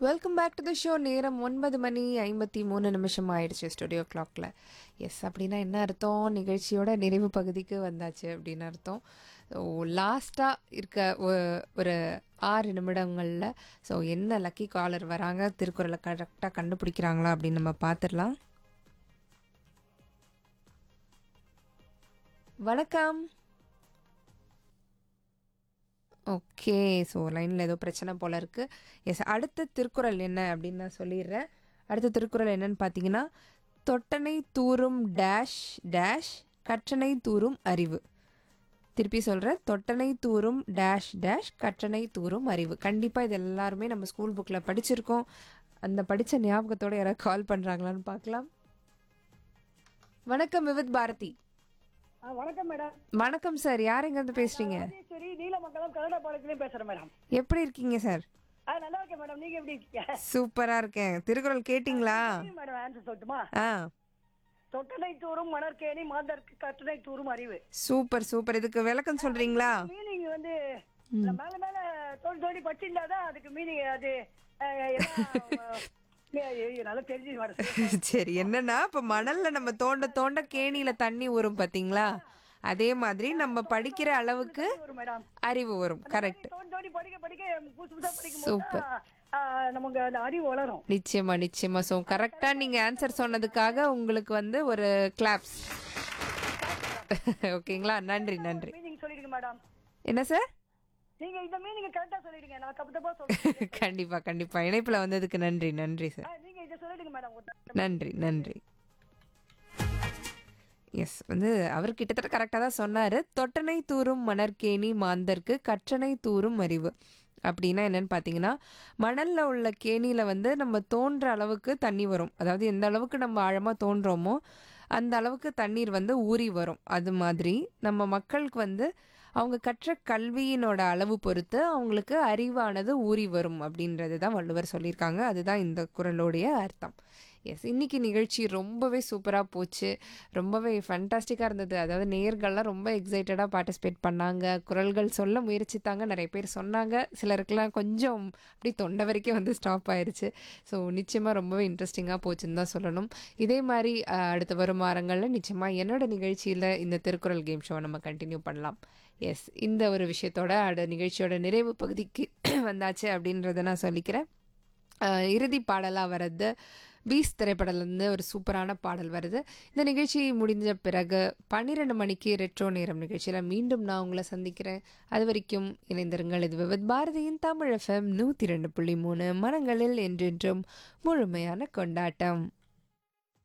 Welcome back to the show நேரம் ஒன்பது மணி ஐம்பத்தி மூணு நிமிஷம் ஆயிடுச்சு ஸ்டுடியோ கிளாக்ல எஸ் அப்படின்னா என்ன அர்த்தம் நிகழ்ச்சியோட நிறைவு பகுதிக்கு வந்தாச்சு அப்படின்னு அர்த்தம் ஸோ லாஸ்ட்டாக இருக்க ஒ- ஒரு ஆறு நிமிடங்களில் ஸோ என்ன லக்கி காலர் வராங்க திருக்குறளை கரெக்டாக கண்டுபிடிக்கிறாங்களா அப்படின்னு நம்ம பார்த்துடலாம் வணக்கம் ஓகே ஸோ லைனில் ஏதோ பிரச்சனை போல இருக்கு எஸ் அடுத்த திருக்குறள் என்ன அப்படின்னு நான் சொல்லிடுறேன் அடுத்த திருக்குறள் என்னன்னு பார்த்தீங்கன்னா தொட்டனை தூரும் டேஷ் டேஷ் கற்றனை தூரும் அறிவு திருப்பி சொல்கிறேன் தொட்டனை தூரும் டேஷ் டேஷ் கற்றனை தூரும் அறிவு கண்டிப்பாக இது எல்லாருமே நம்ம ஸ்கூல் புக்கில் படிச்சிருக்கோம் அந்த படித்த ஞாபகத்தோட யாராவது கால் பண்ணுறாங்களான்னு பார்க்கலாம் வணக்கம் விவித் பாரதி ஆ, வணக்கம் மேடம் வணக்கம் சார் யார் எங்கேருந்து பேசுகிறீங்க ராஜேஸ்வரி நீலமங்கலம் கன்னட பாளையத்துலேயும் பேசுறேன் மேடம் எப்படி இருக்கீங்க சார் ஆ நல்லா இருக்கேன் மேடம் நீங்க எப்படி இருக்கீங்க சூப்பரா இருக்கேன் திருக்குறள் கேட்டிங்களா சரி, மேடம் ஆன்சர் சொல்லட்டுமா ஆ தொட்டனை தூரும் மணற்கேணி மாந்தருக்கு கட்டணை தூரும் அறிவு சூப்பர் சூப்பர் இதுக்கு விளக்கம் சொல்றீங்களா மீனிங் வந்து இந்த மேல மேல தோண்டி தோண்டி படிச்சிருந்தாதான் அதுக்கு மீனிங் அது அஹ், எல்லாம், அஹ், ஐயோ, நல்லா தெரிஞ்சு மேடம் சரி என்னன்னா இப்ப மணல்ல நம்ம தோண்ட தோண்ட கேணியில தண்ணி வரும் பாத்தீங்களா அதே மாதிரி நம்ம படிக்கிற அளவுக்கு வரும் மேடம் அறிவு வரும் கரெக்ட் தோண்டி தோண்டி படிக்க படிக்க புதுசு புதுசா படிக்கும் Super. போது நமக்கு அந்த அறிவு வளரும் நிச்சயமா நிச்சயமா ஸோ கரெக்டா நீங்க ஆன்சர் சொன்னதுக்காக உங்களுக்கு வந்து ஒரு கிளாப்ஸ் ஓகேங்களா நன்றி நன்றி மீனிங் சொல்லிடுங்க மேடம் என்ன சார் நீங்க இந்த மீனிங் கரெக்டா சொல்லிடுங்க நான் தப்பு தப்பா சொல்றேன் கண்டிப்பா கண்டிப்பா இணைப்புல வந்ததுக்கு நன்றி நன்றி சார் ஆ, நீங்க இதை சொல்லிடுங்க மேடம் நன்றி நன்றி எஸ் வந்து அவர் கிட்டத்தட்ட கரெக்டாக தான் சொன்னார் தொட்டனை தூரும் மணற்கேணி மாந்தர்க்கு கற்றனை தூரும் அறிவு அப்படின்னா என்னன்னு பார்த்தீங்கன்னா மணலில் உள்ள கேணியில் வந்து நம்ம தோன்ற அளவுக்கு தண்ணி வரும் அதாவது எந்த அளவுக்கு நம்ம ஆழமாக தோன்றோமோ அந்த அளவுக்கு தண்ணீர் வந்து ஊறி வரும் அது மாதிரி நம்ம மக்களுக்கு வந்து அவங்க கற்ற கல்வியினோட அளவு பொறுத்து அவங்களுக்கு அறிவானது ஊறி வரும் அப்படின்றது தான் வள்ளுவர் சொல்லியிருக்காங்க அதுதான் இந்த குறளுடைய அர்த்தம் எஸ் இன்னைக்கு நிகழ்ச்சி ரொம்பவே சூப்பராக போச்சு ரொம்பவே ஃபண்டாஸ்டிக்காக இருந்தது அதாவது நேயர்கள்லாம் ரொம்ப எக்ஸைட்டடாக பார்ட்டிசிபேட் பண்ணாங்க குரல்கள் சொல்ல முயற்சித்தாங்க நிறைய பேர் சொன்னாங்க சிலருக்குலாம் கொஞ்சம் அப்படி தொண்டை வரைக்கும் வந்து ஸ்டாப் ஆயிருச்சு ஸோ நிச்சயமாக ரொம்பவே இன்ட்ரெஸ்டிங்காக போச்சுன்னு தான் சொல்லணும் இதே மாதிரி அஹ், அடுத்த வரும் வாரங்களில் நிச்சயமாக என்னோட நிகழ்ச்சியில் இந்த திருக்குறள் கேம் ஷோ நம்ம கண்டினியூ பண்ணலாம் எஸ் இந்த ஒரு விஷயத்தோட அட நிகழ்ச்சியோட நிறைவு பகுதிக்கு வந்தாச்சு அப்படின்றத நான் சொல்லிக்கிறேன் அஹ் இறுதி பாடலாக வர்றது பீஸ் திரைப்படலேருந்து ஒரு சூப்பரான பாடல் வருது இந்த நிகழ்ச்சி முடிஞ்ச பிறகு பன்னிரெண்டு மணிக்கு ரெட்ரோ நேரம் நிகழ்ச்சியில் மீண்டும் நான் உங்களை சந்திக்கிறேன் அது வரைக்கும் இணைந்திருங்கள் இது விவத் பாரதியின் தமிழ் எஃப்எம் நூற்றி ரெண்டு புள்ளி மூணு மனங்களில் என்றென்றும் முழுமையான கொண்டாட்டம்